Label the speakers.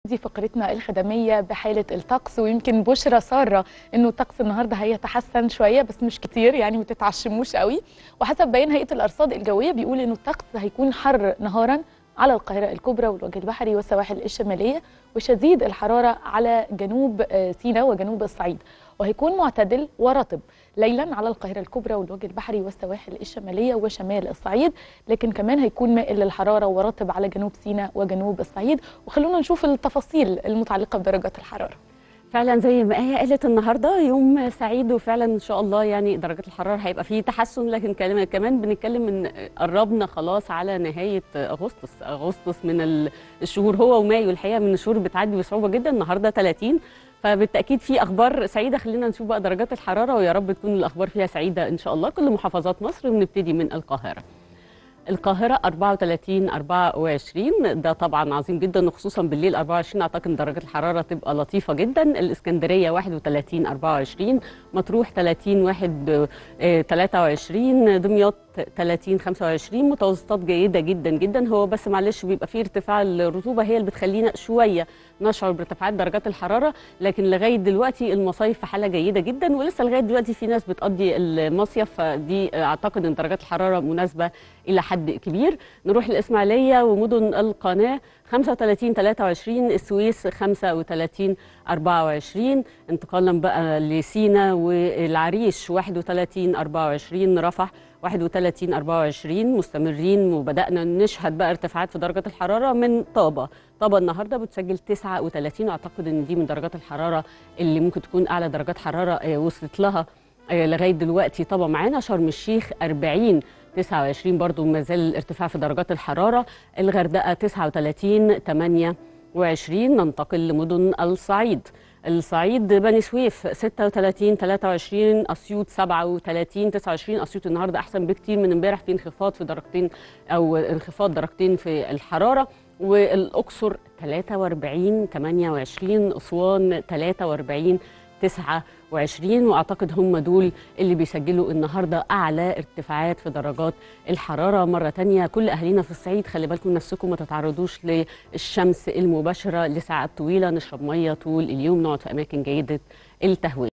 Speaker 1: دي فقرتنا الخدميه بحاله الطقس ويمكن بشرى ساره انه الطقس النهارده هيتحسن شويه بس مش كتير يعني ما تتعشموش قوي وحسب بيان هيئه الارصاد الجويه بيقول انه الطقس هيكون حر نهارا على القاهره الكبرى والوجه البحري والسواحل الشماليه وشديد الحراره على جنوب سيناء وجنوب الصعيد وهيكون معتدل ورطب ليلا على القاهره الكبرى والوجه البحري والسواحل الشماليه وشمال الصعيد لكن كمان هيكون مائل للحراره ورطب على جنوب سيناء وجنوب الصعيد وخلونا نشوف التفاصيل المتعلقه بدرجات الحراره
Speaker 2: فعلا زي ما هي قالت النهارده يوم سعيد وفعلا ان شاء الله يعني درجات الحراره هيبقى فيه تحسن لكن كمان بنتكلم ان قربنا خلاص على نهايه اغسطس اغسطس من الشهور هو ومايو الحقيقه من الشهور بتعدي بصعوبه جدا النهارده 30 فبالتاكيد في اخبار سعيده خلينا نشوف بقى درجات الحراره ويا رب تكون الاخبار فيها سعيده ان شاء الله كل محافظات مصر ونبتدي من القاهره القاهرة 34 24 ده طبعا عظيم جدا وخصوصا بالليل 24 اعتقد درجة الحرارة تبقى لطيفة جدا الاسكندرية 31 24 مطروح 30 1 23 دمياط 30 25 متوسطات جيدة جدا جدا هو بس معلش بيبقى فيه ارتفاع الرطوبة هي اللي بتخلينا شوية نشعر بارتفاعات درجات الحرارة لكن لغاية دلوقتي المصايف في حالة جيدة جدا ولسه لغاية دلوقتي في ناس بتقضي المصيف فدي اعتقد ان درجات الحرارة مناسبة إلى حد كبير نروح الإسماعيلية ومدن القناة 35 23 السويس 35 24 انتقالا بقى لسينا والعريش 31 24 رفح 31 24 مستمرين وبدانا نشهد بقى ارتفاعات في درجات الحراره من طابه طابه النهارده بتسجل 39 اعتقد ان دي من درجات الحراره اللي ممكن تكون اعلى درجات حراره وصلت لها لغايه دلوقتي طابه معانا شرم الشيخ 40 29 برضو ما زال الارتفاع في درجات الحراره الغردقه 39 28 ننتقل لمدن الصعيد الصعيد بني سويف 36 23 اسيوط 37 29 اسيوط النهارده احسن بكتير من امبارح في انخفاض في درجتين او انخفاض درجتين في الحراره والاقصر 43 28 اسوان 43 29 واعتقد هم دول اللي بيسجلوا النهارده اعلى ارتفاعات في درجات الحراره مره تانية كل اهالينا في الصعيد خلي بالكم نفسكم ما تتعرضوش للشمس المباشره لساعات طويله نشرب ميه طول اليوم نقعد في اماكن جيده التهويه